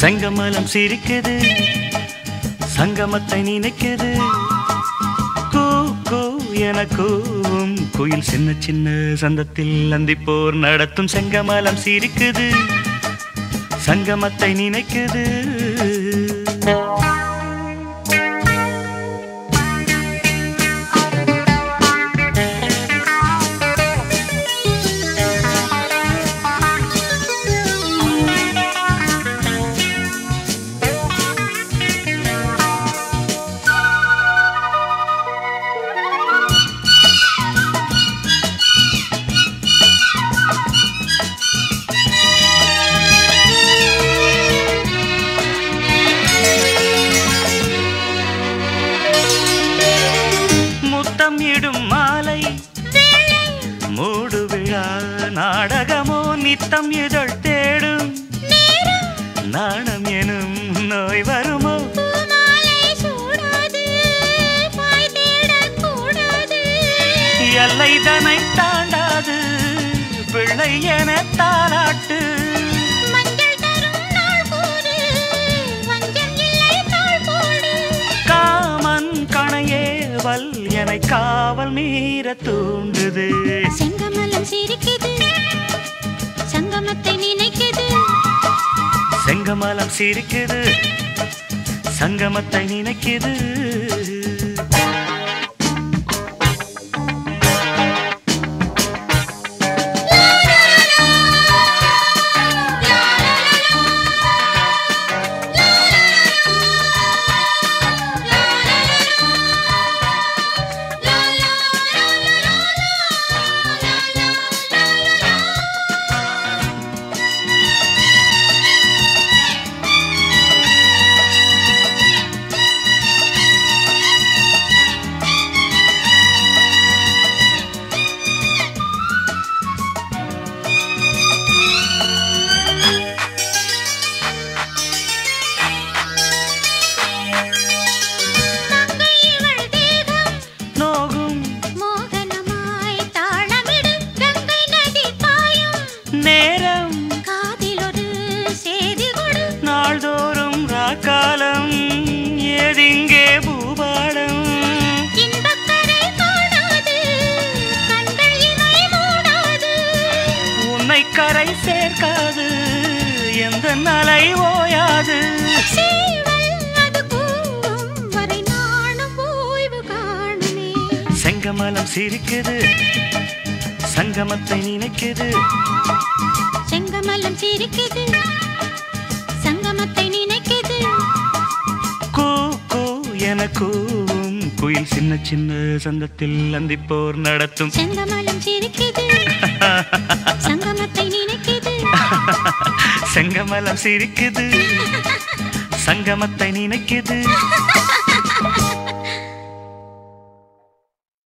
செங்கமலம் சிரிக்குது சங்கமத்தை நினைக்குது கூ கூ என கூவும் குயில் சின்ன சின்ன சந்தத்தில் அந்திப்போர் நடத்தும் செங்கமலம் சிரிக்குது சங்கமத்தை நினைக்குது முத்தம் இடும் மாலை மூடு விழா நாடகமோ நித்தம் இதழ் தேடும் நாணம் எனும் நோய் வருமோ எல்லை தனை தாண்டாது பிள்ளை என தாளாட்டு காமன் கணையேவல் என காவல் மீற தூண்டுது செங்கமலம் சிரிக்குது சங்கமத்தை நினைக்குது செங்கமலம் சிரிக்குது சங்கமத்தை நினைக்குது மங்கை இவள் தேகம் நோகும் மோகனமாய் தாளமிடு கங்கை நதி பாயும் நேரம் காதில் ஒரு செய்தி கொடு நாள்தோறும் ராக்காலம் ஏதிங்கே பூபாடம் இன்பக்கரை காணாது கண்கள் இமை மூடாது உன்னை கரை சேர்க்காது எந்த நலை ஓயாது சேவல் அது கூவும் வரை நானும் ஓய்வு காணுமே செங்கமலம் சிரிக்குது சங்கமத்தை நினைக்குது செங்கமலம் சிரிக்குது சங்கமத்தை நினைக்குது கூ கூ என கூவும் குயில் சின்ன சின்ன சந்தத்தில் அந்திப்போர் நடத்தும் செங்கமலம் சிரிக்குது சங்கமத்தை நினைக்குது செங்கமலம் சிரிக்குது சங்கமத்தை நினைக்குது